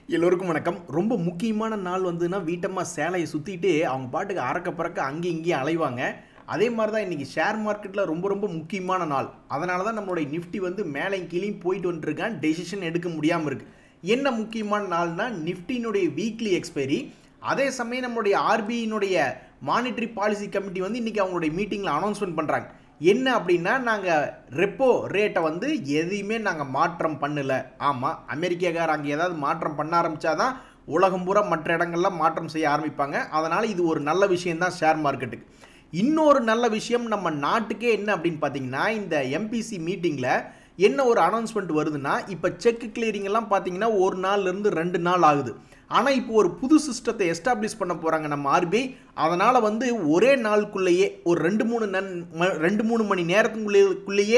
எல்லோருக்கும் வணக்கம் ரொம்ப முக்கியமான நாள் வந்துன்னா வீட்டம்மா சேலையை சுற்றிட்டு அவங்க பாட்டுக்கு அறக்க பறக்க அங்கேயும் இங்கேயும் அலைவாங்க அதே மாதிரி தான் இன்றைக்கி ஷேர் மார்க்கெட்டில் ரொம்ப ரொம்ப முக்கியமான நாள் அதனால தான் நம்மளுடைய நிஃப்டி வந்து மேலே கீழேயும் போயிட்டு வந்துருக்கான் டெசிஷன் எடுக்க முடியாமல் இருக்குது என்ன முக்கியமான நாள்னா நிஃப்டினுடைய வீக்லி எக்ஸ்பைரி அதே சமயம் நம்மளுடைய ஆர்பிஐனுடைய மானிட்டரி பாலிசி கமிட்டி வந்து இன்றைக்கி அவங்களுடைய மீட்டிங்கில் அனௌன்ஸ்மெண்ட் பண்ணுறாங்க என்ன அப்படின்னா நாங்கள் ரெப்போ ரேட்டை வந்து எதையுமே நாங்கள் மாற்றம் பண்ணல ஆமாம் அமெரிக்காக்கார் அங்கே ஏதாவது மாற்றம் பண்ண ஆரம்பித்தாதான் உலகம் பூரா மற்ற இடங்கள்லாம் மாற்றம் செய்ய ஆரம்பிப்பாங்க அதனால் இது ஒரு நல்ல விஷயம்தான் ஷேர் மார்க்கெட்டுக்கு இன்னொரு நல்ல விஷயம் நம்ம நாட்டுக்கே என்ன அப்படின்னு பார்த்தீங்கன்னா இந்த எம்பிசி மீட்டிங்கில் என்ன ஒரு அனௌன்ஸ்மெண்ட் வருதுன்னா இப்போ செக் கிளியரிங் எல்லாம் பார்த்தீங்கன்னா ஒரு நாள்லேருந்து ரெண்டு நாள் ஆகுது ஆனால் இப்போ ஒரு புது சிஸ்டத்தை எஸ்டாப்ளிஷ் பண்ண போகிறாங்க நம்ம ஆர்பிஐ அதனால் வந்து ஒரே நாளுக்குள்ளேயே ஒரு ரெண்டு மூணு நன் ம- ரெண்டு மூணு மணி நேரத்துக்குள்ளேயே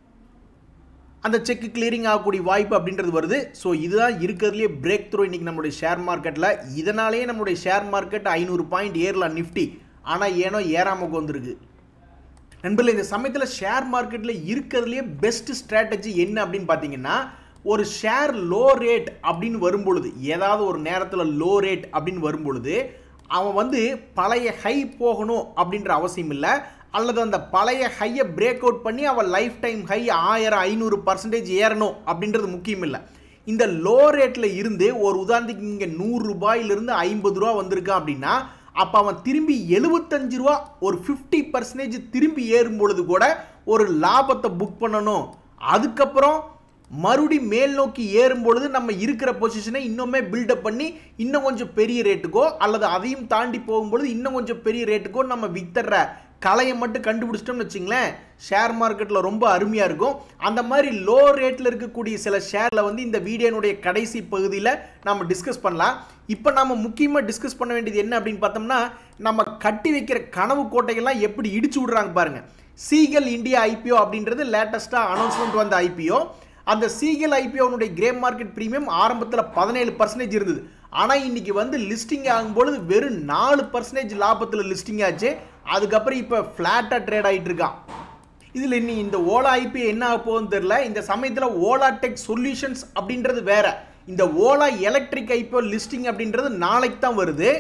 அந்த செக் கிளியரிங் ஆகக்கூடிய வாய்ப்பு அப்படின்றது வருது ஸோ இதுதான் இருக்கிறதுலே பிரேக் த்ரூ இன்னைக்கு நம்மளுடைய ஷேர் மார்க்கெட்டில் இதனாலேயே நம்மளுடைய ஷேர் மார்க்கெட் ஐநூறு பாயிண்ட் ஏறலாம் நிஃப்டி ஆனால் ஏனோ ஏறாமல் வந்திருக்கு நண்பர்களே இந்த சமயத்தில் ஷேர் மார்க்கெட்டில் இருக்கிறதுலே பெஸ்ட் ஸ்ட்ராட்டஜி என்ன அப்படின்னு பார்த்தீங்கன்னா ஒரு ஷேர் லோ ரேட் அப்படின்னு வரும்பொழுது ஏதாவது ஒரு நேரத்தில் லோ ரேட் அப்படின்னு வரும்பொழுது அவன் வந்து பழைய ஹை போகணும் அப்படின்ற அவசியம் இல்லை அல்லது அந்த பழைய ஹையை பிரேக் அவுட் பண்ணி அவன் லைஃப் டைம் ஹை ஆயிரம் ஐநூறு பர்சன்டேஜ் ஏறணும் அப்படின்றது முக்கியம் இல்லை இந்த லோ ரேட்டில் இருந்து ஒரு உதாரணத்துக்கு இங்கே நூறு ரூபாயிலிருந்து ஐம்பது ரூபா வந்திருக்கான் அப்படின்னா அப்போ அவன் திரும்பி எழுபத்தஞ்சு ரூபா ஒரு ஃபிஃப்டி பர்சன்டேஜ் திரும்பி ஏறும் பொழுது கூட ஒரு லாபத்தை புக் பண்ணணும் அதுக்கப்புறம் மறுபடி மேல் நோக்கி ஏறும் பொழுது நம்ம இருக்கிற பொசிஷனை இன்னுமே பில்டப் பண்ணி இன்னும் கொஞ்சம் பெரிய ரேட்டுக்கோ அல்லது அதையும் தாண்டி போகும்பொழுது இன்னும் கொஞ்சம் பெரிய ரேட்டுக்கோ நம்ம வித்தர்ற கலையை மட்டும் கண்டுபிடிச்சிட்டோம்னு வச்சுங்களேன் ஷேர் மார்க்கெட்டில் ரொம்ப அருமையாக இருக்கும் அந்த மாதிரி லோ ரேட்டில் இருக்கக்கூடிய சில ஷேரில் வந்து இந்த வீடியோனுடைய கடைசி பகுதியில் நம்ம டிஸ்கஸ் பண்ணலாம் இப்போ நம்ம முக்கியமாக டிஸ்கஸ் பண்ண வேண்டியது என்ன அப்படின்னு பார்த்தோம்னா நம்ம கட்டி வைக்கிற கனவு கோட்டைகள்லாம் எப்படி இடிச்சு விடுறாங்க பாருங்க சீகல் இந்தியா ஐபிஓ அப்படின்றது லேட்டஸ்ட்டாக அனௌன்ஸ்மெண்ட் வந்த ஐபிஓ அந்த சீகல் ஐபிஓனுடைய கிரே மார்க்கெட் பிரீமியம் ஆரம்பத்தில் பதினேழு பர்சன்டேஜ் இருந்தது ஆனால் இன்னைக்கு வந்து லிஸ்டிங் ஆகும்பொழுது வெறும் நாலு பர்சன்டேஜ் லாபத்தில் லிஸ்டிங் ஆச்சு அதுக்கப்புறம் இப்போ ஃப்ளாட்டாக ட்ரேட் ஆகிட்டு இருக்கான் இதில் இன்னி இந்த ஓலா ஐபி என்ன ஆக போகுதுன்னு தெரியல இந்த சமயத்தில் ஓலா டெக் சொல்யூஷன்ஸ் அப்படின்றது வேற இந்த ஓலா எலக்ட்ரிக் ஐபிஓ லிஸ்டிங் அப்படின்றது நாளைக்கு தான் வருது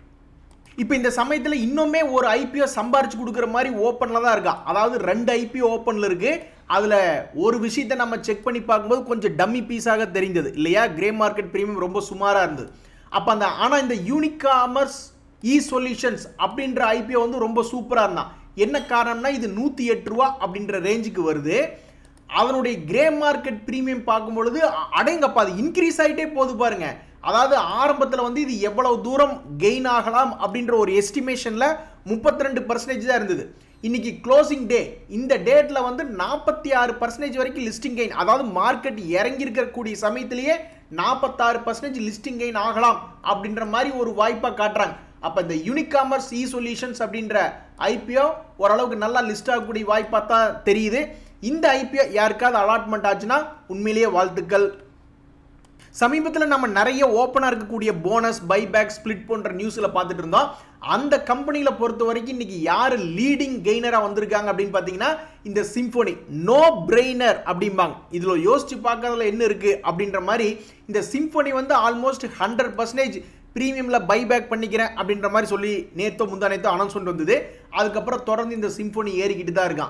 இப்போ இந்த சமயத்தில் இன்னுமே ஒரு ஐபிஓ சம்பாரிச்சு கொடுக்குற மாதிரி ஓப்பனில் தான் இருக்கா அதாவது ரெண்டு ஐபிஓ ஓப்பனில் இருக்கு அதில் ஒரு விஷயத்தை நம்ம செக் பண்ணி பார்க்கும்போது கொஞ்சம் டம்மி பீஸாக தெரிந்தது இல்லையா கிரே மார்க்கெட் பிரீமியம் ரொம்ப சுமாராக இருந்தது அப்போ அந்த ஆனால் இந்த யூனிகாமர்ஸ் இ சொல்யூஷன்ஸ் அப்படின்ற ஐபிஓ வந்து ரொம்ப சூப்பராக இருந்தான் என்ன காரணம்னா இது நூற்றி எட்டு ரூபா அப்படின்ற ரேஞ்சுக்கு வருது அதனுடைய கிரே மார்க்கெட் பிரீமியம் பார்க்கும்பொழுது அ- அடேங்கப்பா அது இன்க்ரீஸ் ஆகிட்டே போகுது பாருங்க அதாவது ஆரம்பத்தில் வந்து இது எவ்வளவு தூரம் கெயின் ஆகலாம் அப்படின்ற ஒரு எஸ்டிமேஷனில் முப்பத்தி ரெண்டு பர்சன்டேஜ் தான் இருந்தது இன்னைக்கு க்ளோசிங் டே இந்த டேட்டில் வந்து நாற்பத்தி ஆறு பர்சன்டேஜ் வரைக்கும் லிஸ்டிங் கெயின் அதாவது மார்க்கெட் இறங்கி இருக்கக்கூடிய சமயத்திலேயே நாற்பத்தாறு பர்சன்டேஜ் லிஸ்டிங் கெயின் ஆகலாம் அப்படின்ற மாதிரி ஒரு வாய்ப்பாக காட்டுறாங்க அப்போ இந்த யூனிகாமர்ஸ் இ சொல்யூஷன்ஸ் அப்படின்ற ஐபிஓ ஓரளவுக்கு நல்லா லிஸ்ட் ஆகக்கூடிய வாய்ப்பாக தான் தெரியுது இந்த ஐபிஓ யாருக்காவது அலாட்மெண்ட் ஆச்சுன்னா உண்மையிலேயே வாழ்த்துக்கள் சமீபத்தில் நம்ம நிறைய ஓப்பனாக இருக்கக்கூடிய போனஸ் பைபேக் ஸ்பிளிட் போன்ற நியூஸில் பார்த்துட்டு இருந்தோம் அந்த கம்பெனியில் பொறுத்த வரைக்கும் இன்னைக்கு யார் லீடிங் கெய்னராக வந்திருக்காங்க அப்படின்னு பார்த்தீங்கன்னா இந்த சிம்போனி நோ பிரெய்னர் அப்படிம்பாங்க இதில் யோசிச்சு பார்க்கறதுல என்ன இருக்குது அப்படின்ற மாதிரி இந்த சிம்போனி வந்து ஆல்மோஸ்ட் ஹண்ட்ரட் பர்சன்டேஜ் ப்ரீமியமில் பைபேக் பண்ணிக்கிறேன் அப்படின்ற மாதிரி சொல்லி நேத்தோ முந்தா நேத்தோ அனௌன்ஸ்மெண்ட் வந்தது அதுக்கப்புறம் தொடர்ந்து இந்த சிம்போனி ஏறிக்கிட்டு தான் இருக்கான்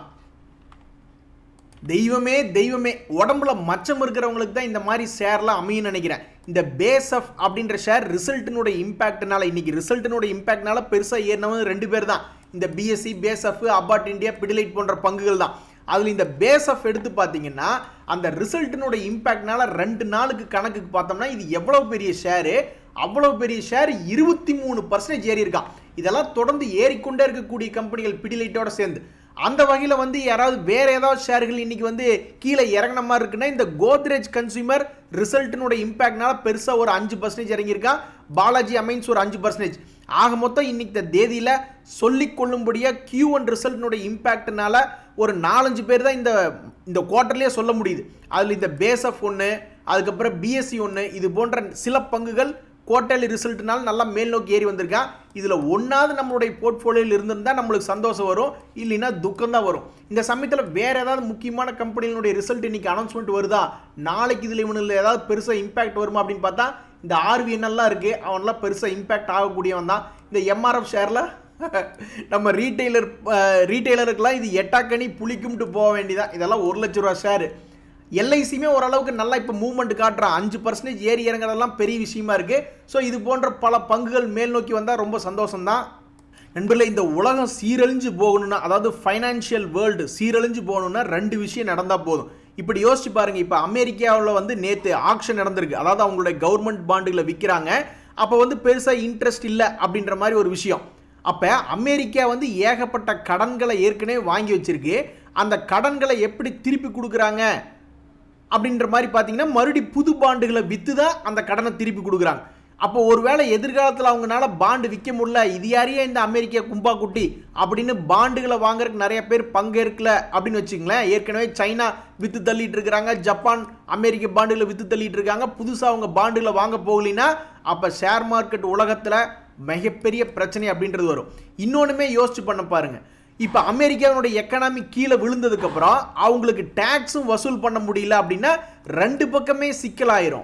தெய்வமே தெய்வமே உடம்புல மச்சம் இருக்கிறவங்களுக்கு தான் இந்த மாதிரி ஷேர்லாம் அமையும் நினைக்கிறேன் இந்த பேஸ்எஃப் அப்படின்ற ஷேர் ரிசல்ட்டினுடைய இம்பாக்ட்னால இன்னைக்கு ரிசல்ட்டினுடைய இம்பாக்ட்னால பெருசாக ஏறினவங்க ரெண்டு பேர் தான் இந்த BSC BASF Abbott India Pidilite போன்ற பங்குகள் தான் அதில் இந்த பேஸ்எஃப் எடுத்து பார்த்தீங்கன்னா அந்த ரிசல்ட்டினுடைய இம்பாக்ட்னால ரெண்டு நாளுக்கு கணக்குக்கு பார்த்தோம்னா இது எவ்வளோ பெரிய ஷேரு அவ்வளோ பெரிய ஷேர் இருபத்தி மூணு பர்சன்டேஜ் ஏறி இருக்கான் இதெல்லாம் தொடர்ந்து ஏறிக்கொண்டே இருக்கக்கூடிய கம்பெனிகள் பிடிலைட்டோட சேர்ந்து அந்த வகையில் வந்து யாராவது வேற ஏதாவது ஷேர்கள் இன்னைக்கு வந்து கீழே இறங்கின மாதிரி இருக்குன்னா இந்த கோத்ரேஜ் கன்சியூமர் ரிசல்ட்டினுடைய இம்பாக்ட்னால பெருசாக ஒரு அஞ்சு பர்சன்டேஜ் இறங்கியிருக்கான் பாலாஜி அமைன்ஸ் ஒரு அஞ்சு பர்சன்டேஜ் ஆக மொத்தம் இன்னைக்கு இந்த தேதியில் சொல்லிக் கொள்ளும்படியாக கியூ ஒன் ரிசல்ட்டினுடைய இம்பாக்ட்னால ஒரு நாலஞ்சு பேர் தான் இந்த இந்த குவார்ட்டர்லேயே சொல்ல முடியுது அதில் இந்த பேஸ்எஃப் ஒன்று அதுக்கப்புறம் பிஎஸ்சி ஒன்று இது போன்ற சில பங்குகள் குவார்டர்லி ரிசல்ட்னால நல்லா மேல் நோக்கி ஏறி வந்திருக்கான் இதில் ஒன்றாவது நம்மளுடைய போர்ட்ஃபோலியோவில் இருந்திருந்தா நம்மளுக்கு சந்தோஷம் வரும் இல்லைன்னா துக்கம் தான் வரும் இந்த சமயத்தில் வேற ஏதாவது முக்கியமான கம்பெனிகளுடைய ரிசல்ட் இன்னைக்கு அனௌன்ஸ்மெண்ட் வருதா நாளைக்கு இதில் இவனில் ஏதாவது பெருசாக இம்பாக்ட் வருமா அப்படின்னு பார்த்தா இந்த ஆர்விஎன்எல்லாம் இருக்கு அவன்லாம் பெருசாக இம்பாக்ட் ஆகக்கூடியவன் தான் இந்த எம்ஆர்எஃப் ஷேரில் நம்ம ரீட்டைலர் ரீட்டைலருக்கெல்லாம் இது எட்டாக்கணி புளிக்கும்ட்டு போக வேண்டியதான் இதெல்லாம் ஒரு லட்ச ரூபா ஷேரு எல்ஐசியுமே ஓரளவுக்கு நல்லா இப்போ மூவ்மெண்ட் காட்டுறான் அஞ்சு பர்சன்டேஜ் ஏறி இறங்குறதெல்லாம் பெரிய விஷயமா இருக்குது ஸோ இது போன்ற பல பங்குகள் மேல் நோக்கி வந்தால் ரொம்ப சந்தோஷம்தான் நண்பர்களே இந்த உலகம் சீரழிஞ்சு போகணும்னா அதாவது ஃபைனான்ஷியல் வேர்ல்டு சீரழிஞ்சு போகணும்னா ரெண்டு விஷயம் நடந்தால் போதும் இப்படி யோசிச்சு பாருங்க இப்போ அமெரிக்காவில் வந்து நேற்று ஆக்ஷன் நடந்திருக்கு அதாவது அவங்களுடைய கவர்மெண்ட் பாண்டுகளை விற்கிறாங்க அப்போ வந்து பெருசாக இன்ட்ரெஸ்ட் இல்லை அப்படின்ற மாதிரி ஒரு விஷயம் அப்போ அமெரிக்கா வந்து ஏகப்பட்ட கடன்களை ஏற்கனவே வாங்கி வச்சிருக்கு அந்த கடன்களை எப்படி திருப்பி கொடுக்குறாங்க அப்படின்ற மாதிரி பார்த்தீங்கன்னா மறுபடி புது பாண்டுகளை விற்று தான் அந்த கடனை திருப்பி கொடுக்குறாங்க அப்போ ஒருவேளை எதிர்காலத்தில் அவங்களால பாண்டு விற்க முடியல இது யாரையே இந்த அமெரிக்கா கும்பா குட்டி அப்படின்னு பாண்டுகளை வாங்குறதுக்கு நிறைய பேர் பங்கேற்கல அப்படின்னு வச்சுங்களேன் ஏற்கனவே சைனா விற்று தள்ளிட்டு இருக்கிறாங்க ஜப்பான் அமெரிக்க பாண்டுகளை விற்று தள்ளிட்டு இருக்காங்க புதுசாக அவங்க பாண்டுகளை வாங்க போகலினா அப்போ ஷேர் மார்க்கெட் உலகத்தில் மிகப்பெரிய பிரச்சனை அப்படின்றது வரும் இன்னொன்றுமே யோசிச்சு பண்ண பாருங்க இப்போ அமெரிக்காவினுடைய எக்கனாமி கீழே விழுந்ததுக்கப்புறம் அவங்களுக்கு டேக்ஸும் வசூல் பண்ண முடியல அப்படின்னா ரெண்டு பக்கமே சிக்கலாயிரும்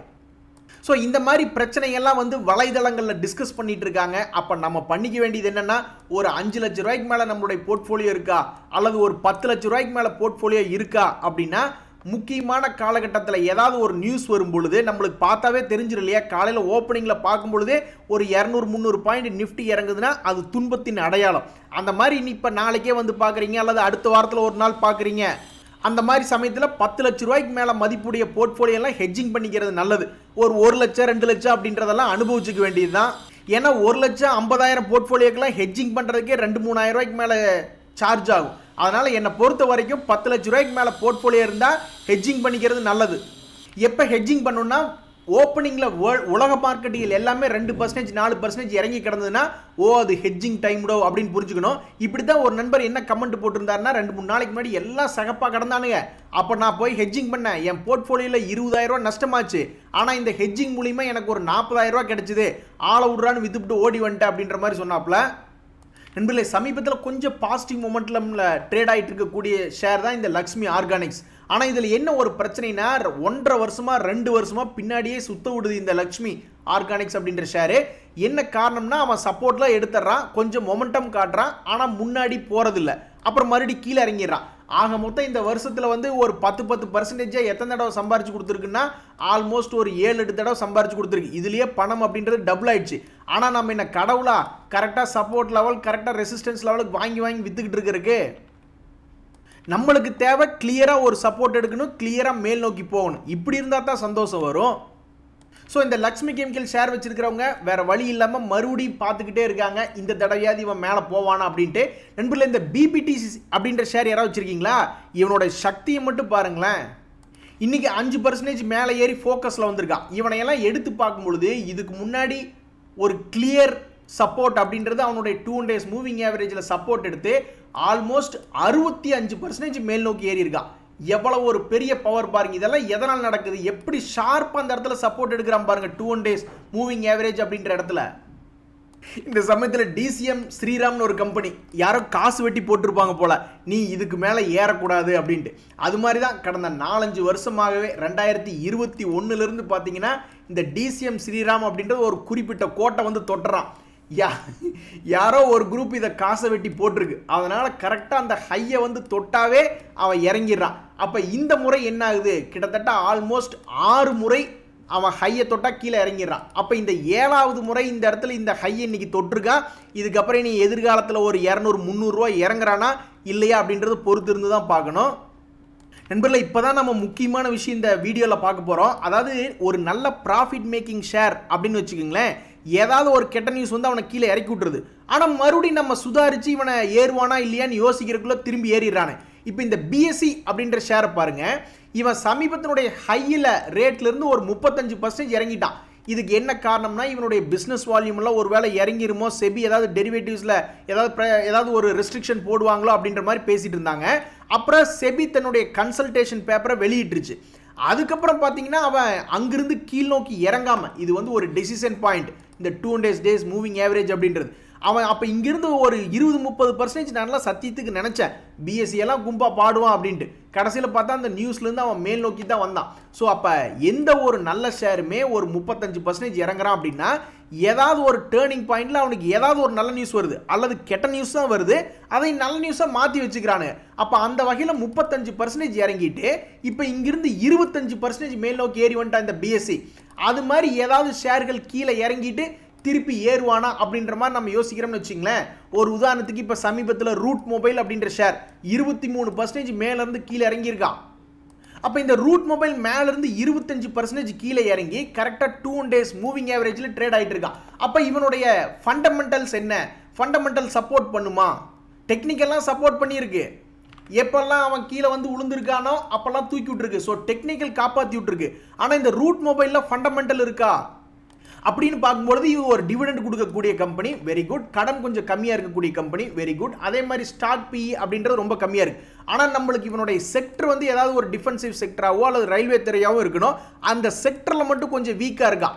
ஸோ இந்த மாதிரி பிரச்சனையெல்லாம் வந்து வலைதளங்களில் டிஸ்கஸ் பண்ணிட்டு இருக்காங்க அப்போ நம்ம பண்ணிக்க வேண்டியது என்னன்னா ஒரு அஞ்சு லட்ச ரூபாய்க்கு மேலே நம்மளுடைய போர்ட்ஃபோலியோ இருக்கா அல்லது ஒரு பத்து லட்ச ரூபாய்க்கு மேலே போர்ட்ஃபோலியோ இருக்கா அப்படின்னா முக்கியமான காலகட்டத்தில் ஏதாவது ஒரு நியூஸ் வரும் பொழுது நம்மளுக்கு பார்த்தாவே தெரிஞ்சிடும் இல்லையா காலையில் ஓப்பனிங்கில் பார்க்கும் பொழுதே ஒரு இரநூறு முந்நூறு பாயிண்ட் நிஃப்டி இறங்குதுன்னா அது துன்பத்தின் அடையாளம் அந்த மாதிரி நீ இப்போ நாளைக்கே வந்து பார்க்குறீங்க அல்லது அடுத்த வாரத்தில் ஒரு நாள் பார்க்குறீங்க அந்த மாதிரி சமயத்தில் பத்து லட்ச ரூபாய்க்கு மேலே மதிப்புடைய போர்ட்ஃபோலியோ எல்லாம் ஹெட்ஜிங் பண்ணிக்கிறது நல்லது ஒரு ஒரு லட்சம் ரெண்டு லட்சம் அப்படின்றதெல்லாம் அனுபவிச்சுக்க வேண்டியது தான் ஏன்னா ஒரு லட்சம் ஐம்பதாயிரம் போர்ட்ஃபோலியோக்கெல்லாம் ஹெட்ஜிங் பண்ணுறதுக்கே ரெண்டு மூணாயிரம் ரூபாய்க்கு மேலே சார்ஜ் ஆகும் அதனால் என்னை பொறுத்த வரைக்கும் பத்து லட்ச ரூபாய்க்கு மேலே போர்ட்ஃபோலியோ இருந்தால் ஹெட்ஜிங் பண்ணிக்கிறது நல்லது எப்போ ஹெட்ஜிங் பண்ணணும்னா ஓப்பனிங்கில் உலக மார்க்கெட்டில் எல்லாமே ரெண்டு பர்சன்டேஜ் நாலு பர்சன்டேஜ் இறங்கி கிடந்ததுன்னா ஓ அது ஹெட்ஜிங் டைம்டோ அப்படின்னு புரிஞ்சுக்கணும் இப்படி தான் ஒரு நண்பர் என்ன கமெண்ட் போட்டிருந்தாருன்னா ரெண்டு மூணு நாளைக்கு முன்னாடி எல்லாம் சகப்பாக கடந்தானுங்க அப்போ நான் போய் ஹெட்ஜிங் பண்ணேன் என் போர்ட்ஃபோலியோவில் இருபதாயிரம் ரூபா நஷ்டமாச்சு ஆனால் இந்த ஹெட்ஜிங் மூலிமா எனக்கு ஒரு நாற்பதாயிரம் ரூபா கிடைச்சிது ஆளை விட்றான்னு வித்துவிட்டு ஓடி வந்துட்டேன் அப்படின்ற மாதிரி சொன்னாப்புல நண்பர்களே சமீபத்தில் கொஞ்சம் பாசிட்டிவ் மொமெண்ட்ல ட்ரேட் ஆகிட்டு இருக்கக்கூடிய ஷேர் தான் இந்த லக்ஷ்மி ஆர்கானிக்ஸ் ஆனால் இதில் என்ன ஒரு பிரச்சனைனா ஒன்றரை வருஷமா ரெண்டு வருஷமா பின்னாடியே சுத்த விடுது இந்த லக்ஷ்மி ஆர்கானிக்ஸ் அப்படின்ற ஷேரு என்ன காரணம்னா அவன் சப்போர்ட்லாம் எடுத்துடுறான் கொஞ்சம் மொமெண்டம் காட்டுறான் ஆனால் முன்னாடி போகிறதில்ல அப்புறம் மறுபடியும் கீழே இறங்கிடுறான் ஆக மொத்தம் இந்த வருஷத்தில் வந்து ஒரு பத்து பத்து பர்சன்டேஜாக எத்தனை தடவை சம்பாரிச்சு கொடுத்துருக்குன்னா ஆல்மோஸ்ட் ஒரு ஏழு எட்டு தடவை சம்பாரிச்சு கொடுத்துருக்கு இதுலேயே பணம் அப்படின்றது டபுள் ஆயிடுச்சு ஆனால் நம்ம என்ன கடவுளா கரெக்டாக சப்போர்ட் லெவல் கரெக்டாக ரெசிஸ்டன்ஸ் லெவலுக்கு வாங்கி வாங்கி வித்துக்கிட்டு இருக்கிறதுக்கு நம்மளுக்கு தேவை கிளியராக ஒரு சப்போர்ட் எடுக்கணும் கிளியராக மேல் நோக்கி போகணும் இப்படி இருந்தால் தான் சந்தோஷம் வரும் ஸோ இந்த லக்ஷ்மி கெமிக்கல் ஷேர் வச்சிருக்கிறவங்க வேற வழி இல்லாமல் மறுபடியும் பார்த்துக்கிட்டே இருக்காங்க இந்த தடவையாவது இவன் மேலே போவானா அப்படின்ட்டு நண்பர்களே இந்த பிபிடிசி அப்படின்ற ஷேர் யாராவது வச்சிருக்கீங்களா இவனோட சக்தியை மட்டும் பாருங்களேன் இன்னைக்கு அஞ்சு பர்சன்டேஜ் மேலே ஏறி ஃபோக்கஸில் வந்திருக்கான் இவனையெல்லாம் எடுத்து பார்க்கும் பொழுது இதுக்கு முன்னாடி ஒரு கிளியர் சப்போர்ட் அப்படின்றது அவனுடைய டூ டேஸ் மூவிங் ஆவரேஜில் சப்போர்ட் எடுத்து ஆல்மோஸ்ட் அறுபத்தி அஞ்சு பர்சன்டேஜ் மேல் நோக்கி ஏறி இருக்கான் எவ்வளவு ஒரு பெரிய பவர் பாருங்க இதெல்லாம் எதனால் நடக்குது எப்படி ஷார்ப்பாக அந்த இடத்துல சப்போர்ட் எடுக்கிறான் பாருங்க two one days moving average அப்படின்ற இடத்துல இந்த சமயத்தில் டிசிஎம் ஸ்ரீராம்னு ஒரு கம்பெனி யாரோ காசு வெட்டி போட்டிருப்பாங்க போல நீ இதுக்கு மேலே ஏறக்கூடாது அப்படின்ட்டு அது மாதிரி தான் கடந்த நாலஞ்சு வருஷமாகவே ரெண்டாயிரத்தி இருபத்தி ஒன்றுலேருந்து பார்த்தீங்கன்னா இந்த டிசிஎம் ஸ்ரீராம் அப்படின்றது ஒரு குறிப்பிட்ட கோட்டை வந்து தொட்டுறான் யா யாரோ ஒரு குரூப் இதை காசை வெட்டி போட்டிருக்கு அதனால கரெக்டாக அந்த ஹையை வந்து தொட்டாவே அவன் இறங்கிடுறான் அப்போ இந்த முறை என்ன ஆகுது கிட்டத்தட்ட ஆல்மோஸ்ட் ஆறு முறை அவன் ஹையை தொட்டா கீழே இறங்கிடுறான் அப்போ இந்த ஏழாவது முறை இந்த இடத்துல இந்த ஹை இன்னைக்கு தொட்டிருக்கான் இதுக்கப்புறம் நீ எதிர்காலத்தில் ஒரு இரநூறு முந்நூறுரூவா இறங்குறானா இல்லையா அப்படின்றது பொறுத்து இருந்து தான் பார்க்கணும் நண்பர்களே இப்போ தான் நம்ம முக்கியமான விஷயம் இந்த வீடியோவில் பார்க்க போகிறோம் அதாவது ஒரு நல்ல ப்ராஃபிட் மேக்கிங் ஷேர் அப்படின்னு வச்சுக்கோங்களேன் ஏதாவது ஒரு கெட்ட நியூஸ் வந்து அவனை கீழே இறக்கி விட்டுருது ஆனால் மறுபடியும் நம்ம சுதாரித்து இவனை ஏறுவானா இல்லையான்னு யோசிக்கிறதுக்குள்ள திரும்பி ஏறிடுறானே இப்போ இந்த பிஎஸ்சி அப்படின்ற ஷேரை பாருங்க இவன் சமீபத்தினுடைய ஹையில் ரேட்லேருந்து ஒரு முப்பத்தஞ்சு பர்சன்டேஜ் இறங்கிட்டான் இதுக்கு என்ன காரணம்னா இவனுடைய பிஸ்னஸ் வால்யூம்லாம் ஒரு வேளை இறங்கிருமோ செபி ஏதாவது டெரிவேட்டிவ்ஸில் ஏதாவது pre- ஏதாவது ஒரு ரெஸ்ட்ரிக்ஷன் போடுவாங்களோ அப்படின்ற மாதிரி பேசிட்டு இருந்தாங்க அப்புறம் செபி தன்னுடைய கன்சல்டேஷன் பேப்பரை வெளியிட்டுருச்சு அதுக்கப்புறம் பார்த்தீங்கன்னா அவன் அங்கிருந்து கீழ் நோக்கி இறங்காம இது வந்து ஒரு டெசிஷன் பாயிண்ட் இந்த two days days moving average அப்படின்றது அவன் அப்போ இங்கிருந்து ஒரு இருபது முப்பது பர்சன்டேஜ் நல்லா சத்தியத்துக்கு நினச்சேன் பிஎஸ்சி எல்லாம் கும்பா பாடுவான் அப்படின்ட்டு கடைசியில் பார்த்தா அந்த நியூஸ்லேருந்து அவன் மேல் நோக்கி தான் வந்தான் ஸோ அப்போ எந்த ஒரு நல்ல ஷேருமே ஒரு முப்பத்தஞ்சு பர்சன்டேஜ் இறங்குறான் அப்படின்னா ஏதாவது ஒரு டேர்னிங் பாயிண்ட்ல அவனுக்கு ஏதாவது ஒரு நல்ல நியூஸ் வருது அல்லது கெட்ட நியூஸ் தான் வருது அதை நல்ல நியூஸாக மாற்றி வச்சுக்கிறானு அப்போ அந்த வகையில் முப்பத்தஞ்சு பர்சன்டேஜ் இறங்கிட்டு இப்போ இங்கிருந்து இருபத்தஞ்சு பர்சன்டேஜ் மேல் நோக்கி ஏறி வந்துட்டான் இந்த பிஎஸ்சி அது மாதிரி ஏதாவது ஷேர்கள் கீழே இறங்கிட்டு திருப்பி ஏறுவானா அப்படின்ற மாதிரி நம்ம யோசிக்கிறோம்னு வச்சுங்களேன் ஒரு உதாரணத்துக்கு இப்போ சமீபத்தில் ரூட் மொபைல் அப்படின்ற ஷேர் இருபத்தி மூணு பர்சன்டேஜ் மேலேருந்து கீழே இறங்கியிருக்கான் அப்போ இந்த ரூட் மொபைல் மேலேருந்து இருபத்தஞ்சு பர்சன்டேஜ் கீழே இறங்கி கரெக்டாக டூ டேஸ் மூவிங் ஆவரேஜில் ட்ரேட் ஆகிட்டு இருக்கான் அப்போ இவனுடைய ஃபண்டமெண்டல்ஸ் என்ன ஃபண்டமெண்டல் சப்போர்ட் பண்ணுமா டெக்னிக்கெல்லாம் சப்போர்ட் பண்ணியிருக்கு எப்பெல்லாம் அவன் கீழே வந்து விழுந்திருக்கானோ அப்பெல்லாம் தூக்கி விட்டுருக்கு ஸோ டெக்னிக்கல் காப்பாற்றி விட்டுருக்கு ஆனால் இந்த ரூட் மொபைலில் ஃபண்டமெண்டல் இருக்கா அப்படின்னு பார்க்கும்பொழுது இது ஒரு டிவிடெண்ட் கொடுக்கக்கூடிய கம்பெனி வெரி குட் கடன் கொஞ்சம் கம்மியாக இருக்கக்கூடிய கம்பெனி வெரி குட் அதே மாதிரி ஸ்டாக் பி அப்படின்றது ரொம்ப கம்மியாக இருக்கு ஆனால் நம்மளுக்கு இவனுடைய செக்டர் வந்து ஏதாவது ஒரு டிஃபென்சிவ் செக்டராகவோ அல்லது ரயில்வே துறையாகவும் இருக்கணும் அந்த செக்டரில் மட்டும் கொஞ்சம் வீக்காக இருக்கான்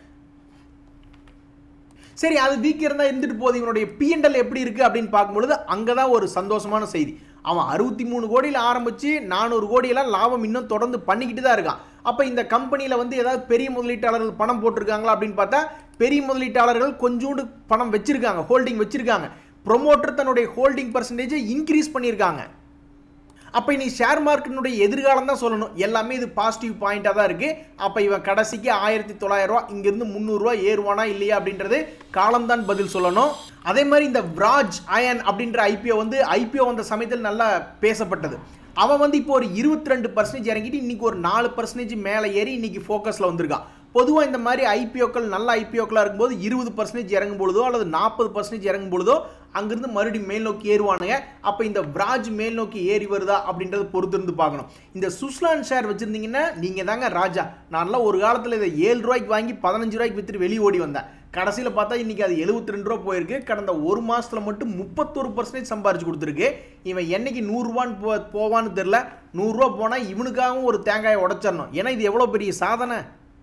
சரி அது வீக் இருந்தால் இருந்துட்டு போகுது இவனுடைய பிஎன்எல் எப்படி இருக்குது அப்படின்னு பார்க்கும்பொழுது அங்கே தான் ஒரு சந்தோஷமான செய்தி அவன் அறுபத்தி மூணு கோடியில் ஆரம்பித்து நானூறு கோடியெல்லாம் லாபம் இன்னும் தொடர்ந்து பண்ணிக்கிட்டு தான் இருக்கான் அப்போ இந்த கம்பெனியில் வந்து ஏதாவது பெரிய முதலீட்டாளர்கள் பணம் போட்டிருக்காங்களா அப்படின்னு பார்த்தா பெரிய முதலீட்டாளர்கள் கொஞ்சோண்டு பணம் வச்சிருக்காங்க ஹோல்டிங் வச்சிருக்காங்க ப்ரொமோட்டர் தன்னுடைய ஹோல்டிங் பர்சன்டேஜை இன்க்ரீஸ் பண்ணியிருக்காங்க அப்போ இனி ஷேர் மார்க்கெட்டினுடைய எதிர்காலம் தான் சொல்லணும் எல்லாமே இது பாசிட்டிவ் பாயிண்டாக தான் இருக்குது அப்போ இவன் கடைசிக்கு ஆயிரத்தி தொள்ளாயிரம் ரூபா இங்கேருந்து முந்நூறுரூவா ஏறுவானா இல்லையா அப்படின்றது காலம்தான் பதில் சொல்லணும் அதே மாதிரி இந்த விராஜ் அயன் அப்படின்ற ஐபிஓ வந்து ஐபிஓ வந்த சமயத்தில் நல்லா பேசப்பட்டது அவன் வந்து இப்போ ஒரு இருபத்தி ரெண்டு பர்சன்டேஜ் இறங்கிட்டு இன்னைக்கு ஒரு நாலு பர்சன்டேஜ் மேலே ஏறி இன்னைக்கு ஃபோக்கஸில் வந்திருக்கான் பொதுவாக இந்த மாதிரி ஐபிஓக்கள் நல்ல ஐபிஓக்களாக இருக்கும்போது இருபது பர்சன்டேஜ் இறங்கும் பொழுதோ அல்லது நாற்பது பர்சன்டேஜ் இறங்கும் பொழுதோ அங்கிருந்து மறுபடியும் மேல் நோக்கி ஏறுவானுங்க அப்போ இந்த பிராஜ் மேல் நோக்கி ஏறி வருதா அப்படின்றத பொறுத்து இருந்து பார்க்கணும் இந்த சுஸ்லான் ஷேர் வச்சுருந்தீங்கன்னா நீங்கள் தாங்க ராஜா நான்லாம் ஒரு காலத்தில் இதை ஏழு ரூபாய்க்கு வாங்கி பதினஞ்சு ரூபாய்க்கு வித்துட்டு வெளியே ஓடி வந்தேன் கடைசியில் பார்த்தா இன்றைக்கி அது எழுபத்தி ரெண்டு ரூபா போயிருக்கு கடந்த ஒரு மாதத்தில் மட்டும் முப்பத்தொரு பர்சன்டேஜ் சம்பாரிச்சு கொடுத்துருக்கு இவன் என்னைக்கு நூறுரூவான்னு போ போவான்னு தெரில நூறுரூவா போனால் இவனுக்காகவும் ஒரு தேங்காயை உடச்சிடணும் ஏன்னா இது எவ்வளோ பெரிய சாதனை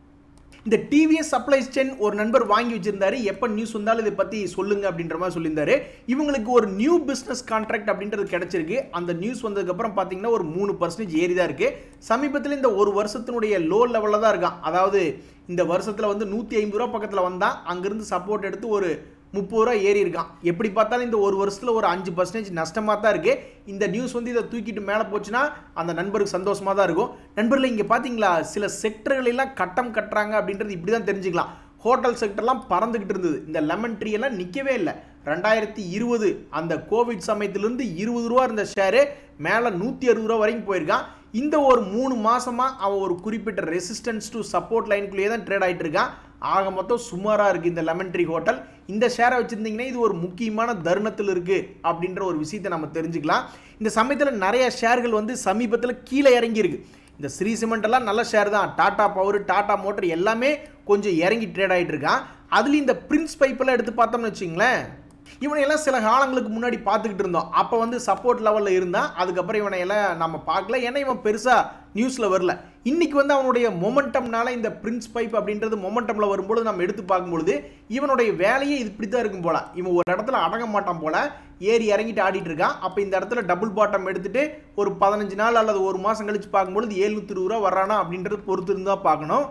இந்த டிவிஎஸ் சப்ளைஸ் சென் ஒரு நண்பர் வாங்கி வச்சிருந்தாரு எப்போ நியூஸ் வந்தாலும் இதை பற்றி சொல்லுங்க அப்படின்ற மாதிரி சொல்லியிருந்தாரு இவங்களுக்கு ஒரு நியூ பிஸ்னஸ் கான்ட்ராக்ட் அப்படின்றது கிடைச்சிருக்கு அந்த நியூஸ் வந்ததுக்கப்புறம் பார்த்தீங்கன்னா ஒரு மூணு பர்சன்டேஜ் ஏறி தான் இருக்கு சமீபத்தில் இந்த ஒரு வருஷத்தினுடைய லோ லெவலில் தான் இருக்கான் அதாவது இந்த வருஷத்தில் வந்து நூற்றி ஐம்பது ரூபா பக்கத்தில் வந்தால் அங்கேருந்து சப்போர்ட் எடுத்து ஒரு முப்பது ரூபா ஏறி இருக்கான் எப்படி பார்த்தாலும் இந்த ஒரு வருஷத்தில் ஒரு அஞ்சு பர்சன்டேஜ் நஷ்டமாக தான் இருக்குது இந்த நியூஸ் வந்து இதை தூக்கிட்டு மேலே போச்சுன்னா அந்த நண்பருக்கு சந்தோஷமாக தான் இருக்கும் நண்பர்கள் இங்கே பார்த்தீங்களா சில செக்டர்களெல்லாம் கட்டம் கட்டுறாங்க அப்படின்றது இப்படி தான் தெரிஞ்சுக்கலாம் ஹோட்டல் செக்டர்லாம் பறந்துக்கிட்டு இருந்தது இந்த லெமன் ட்ரீ எல்லாம் நிற்கவே இல்லை ரெண்டாயிரத்தி இருபது அந்த கோவிட் சமயத்திலிருந்து இருபது ரூபா இருந்த ஷேரு மேலே நூற்றி அறுபது ரூபா வரைக்கும் போயிருக்கான் இந்த ஒரு மூணு மாசமாக அவன் ஒரு குறிப்பிட்ட ரெசிஸ்டன்ஸ் டு சப்போர்ட் லைனுக்குள்ளேயே தான் ட்ரேட் ஆகிட்டு இருக்கான் ஆக மொத்தம் சுமாராக இருக்குது இந்த லெமன் ட்ரீ ஹோட்டல் இந்த ஷேரை வச்சுருந்தீங்கன்னா இது ஒரு முக்கியமான தருணத்தில் இருக்குது அப்படின்ற ஒரு விஷயத்தை நம்ம தெரிஞ்சுக்கலாம் இந்த சமயத்தில் நிறைய ஷேர்கள் வந்து சமீபத்தில் கீழே இறங்கியிருக்கு இந்த ஸ்ரீ சிமெண்ட் எல்லாம் நல்ல ஷேர் தான் டாடா பவர் டாடா மோட்டர் எல்லாமே கொஞ்சம் இறங்கி ட்ரேட் ஆகிட்டு இருக்கான் அதுலேயும் இந்த பிரின்ஸ் பைப்பெல்லாம் எடுத்து பார்த்தோம்னு வச்சுங்களேன் இவனை எல்லாம் சில காலங்களுக்கு முன்னாடி பார்த்துக்கிட்டு இருந்தோம் அப்போ வந்து சப்போர்ட் லெவலில் இருந்தான் அதுக்கப்புறம் இவனை எல்லாம் நம்ம பார்க்கல ஏன்னா இவன் பெருசாக நியூஸில் வரல இன்னைக்கு வந்து அவனுடைய மொமெண்டம்னால இந்த பிரின்ஸ் பைப் அப்படின்றது மொமெண்டமில் வரும்பொழுது நம்ம எடுத்து பார்க்கும்பொழுது இவனுடைய வேலையே இது இப்படி தான் இருக்கும் போல இவன் ஒரு இடத்துல அடங்க மாட்டான் போல ஏறி இறங்கிட்டு ஆடிட்டு இருக்கான் அப்போ இந்த இடத்துல டபுள் பாட்டம் எடுத்துட்டு ஒரு பதினஞ்சு நாள் அல்லது ஒரு மாதம் கழிச்சு பார்க்கும்பொழுது ஏழ்நூத்தி இருபது ரூபா வர்றானா அப்படின்றது பொறுத்து இருந்தால் பார்க்கணும்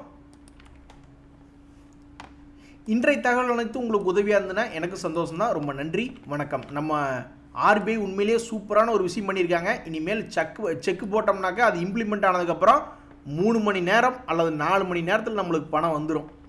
இன்றைய தகவல் அனைத்து உங்களுக்கு உதவியாக இருந்ததுன்னா எனக்கு சந்தோஷம் தான் ரொம்ப நன்றி வணக்கம் நம்ம ஆர்பிஐ உண்மையிலேயே சூப்பரான ஒரு விஷயம் பண்ணியிருக்காங்க இனிமேல் செக் செக் போட்டோம்னாக்கா அது இம்ப்ளிமெண்ட் ஆனதுக்கப்புறம் மூணு மணி நேரம் அல்லது நாலு மணி நேரத்தில் நம்மளுக்கு பணம் வந்துடும்